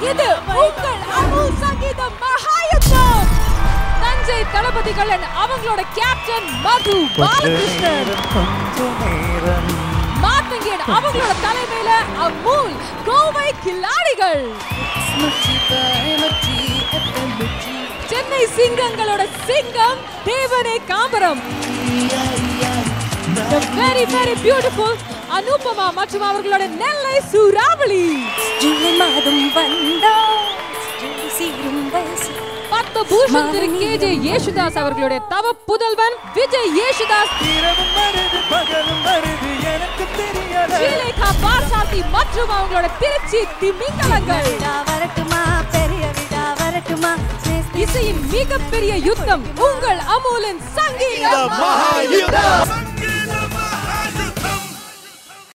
இது உங்கள் அமுல் சங்கீதம் மகாயுத்தம் தஞ்சை தளபதிகளன் அவங்களோட கேப்டன் மது பாலகிருஷ்ணன் மாத்தங்கியன் அவங்களோட தலைமையில அமுல் கோவை கில்லாடிகள் சென்னை சிங்கங்களோட சிங்கம் தேவனே காம்பரம் The very very beautiful Anupama மற்றும் அவர்களோட நெல்லை சூறாவளி ஜூலை மாதம் வந்தா ஜூலை சீரும் வயசு பத்து பூஷன் திரு கே ஜே யேசுதாஸ் அவர்களுடைய தவ புதல்வன் விஜய் யேசுதாஸ் இரவும் வருது பகலும் வருது எனக்கு தெரியல ஸ்ரீலேகா பாசாத்தி மற்றும் அவங்களோட திருச்சி திமிங்கலங்கள் விடா வரட்டுமா பெரிய விடா வரட்டுமா இசையின் மிகப்பெரிய யுத்தம் உங்கள் அமூலின் சங்கீதம் மகாயுதம்